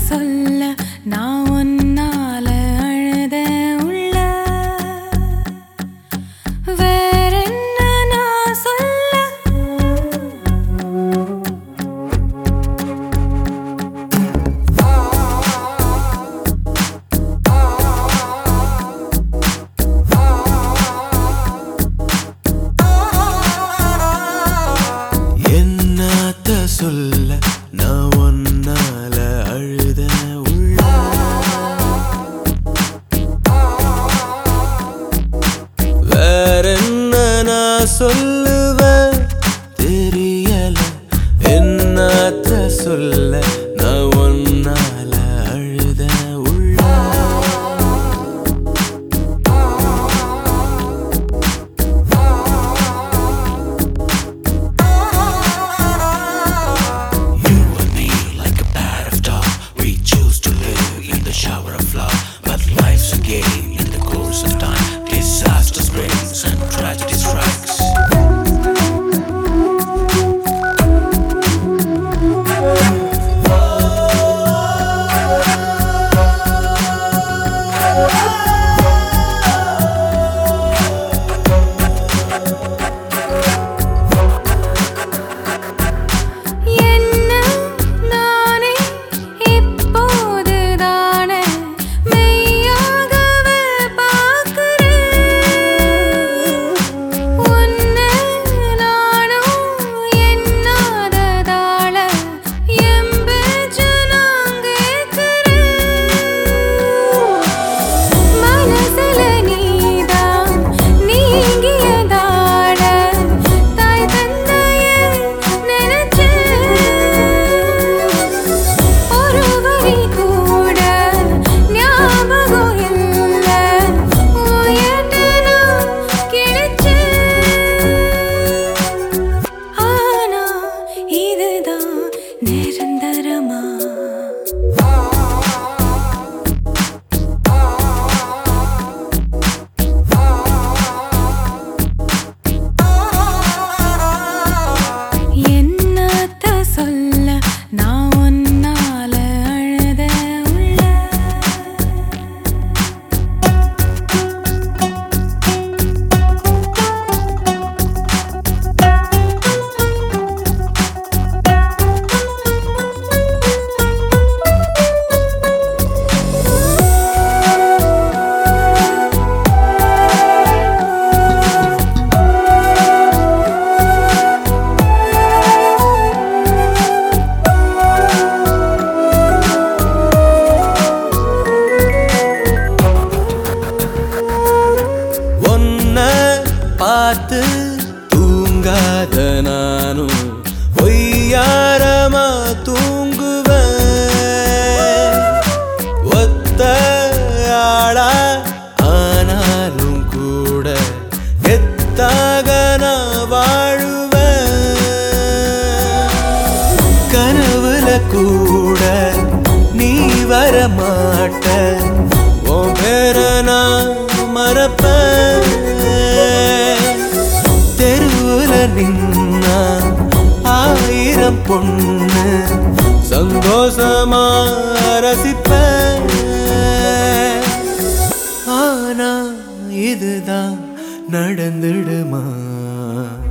சொல்ல நான் உன்னால அழுத உள்ள வேற என்ன நான் சொல்ல என்னத்த சொல்ல நான் ஒன்னால அழுத உள்ள வேற என்ன நான் சொல்லுவேன் தெரியல என்னத்த சொல்ல நான் ஒன்னால அழுத உள்ள You and me, like a pair of dogs, we choose to live in the shower of love. But life's a game in the course of time. Disaster springs and tragedy strikes. என்ன நானே இப்போது தானே மெய்யாகவே பார்க்கிறேன் உன்னை நானும் எண்ணாததால என் பேச்சு நான் கேட்கிறேன் மனசுல நீதான் நீங்கியதாட தாய் தந்தைய நினைச்சேன் ஒரு வரி கூட ஞாபகம் இல்ல உயர்ந்து நான் கிடைச்சேன் ஆனா இதுதான் நிரந்தரமா என்னத்த சொல்ல நான் உன்னால அழுத உள்ள ஒன்ன பார்த்து தூங்காத நானும் ஒய்யாரமா தூங்குவேன் ஒத்த ஆளா ஆனாலும் கூட எத்தாக நான் வாழுவேன் கனவுல கூட நீ வர மாட்ட உன் பேர நான் மறப்பேன் தெருவுல நின்னா ஆயிரம் பொண்ணு சந்தோஷமா ரசிப்பேன் ஆனா இதுதான் நடந்துடுமா